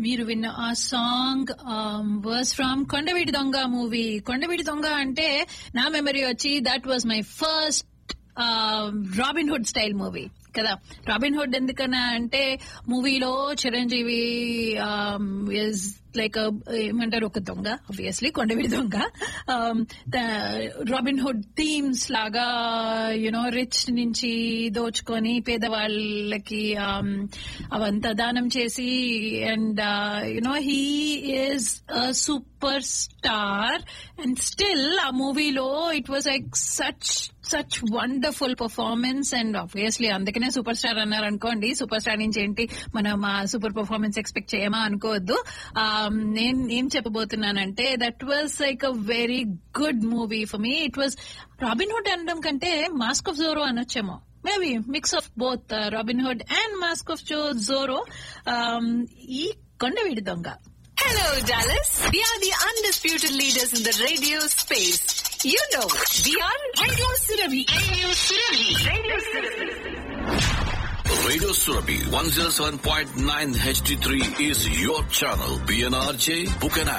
మీరు విన్న ఆ సాంగ్ వర్స్ ఫ్రమ్ కొండవీడి దొంగ మూవీ కొండవీడి దొంగ అంటే నా మెమరీ వచ్చి that was my first Robin Hood style movie కదా రాబిన్ హుడ్ ఎందుకన్నా అంటే మూవీలో చిరంజీవి ఇస్ లైక్ ఏమంటారు ఒక దొంగ obviously Kondaveedi Donga Robin Hood themes లాగా యునో రిచ్ నుంచి దోచుకొని పేదవాళ్ళకి um, అవంతా దానం చేసి and you know he is super star and still ఆ మూవీలో it was like such such wonderful performance and obviously అందుకనే సూపర్ స్టార్ అన్నారు అనుకోండి సూపర్ స్టార్ నుంచి ఏంటి మనం ఆ సూపర్ పర్ఫార్మెన్స్ ఎక్స్పెక్ట్ చేయమా అనుకోవద్దు నేను ఏం చెప్పబోతున్నానంటే that was like a very good movie for me it was Robin Hood అనడం కంటే మాస్క్ ఆఫ్ జోరో అనొచ్చేమో maybe mix of both Robin Hood and mask of Zorro ఈ కొండవీడి దొంగ Hello, Dallas. We are the undisputed leaders in the radio space. You know, we are Radio Surabhi. Radio Surabhi. Radio Surabhi. Radio Surabhi 107.9 HD3 is your channel. BNRJ, book an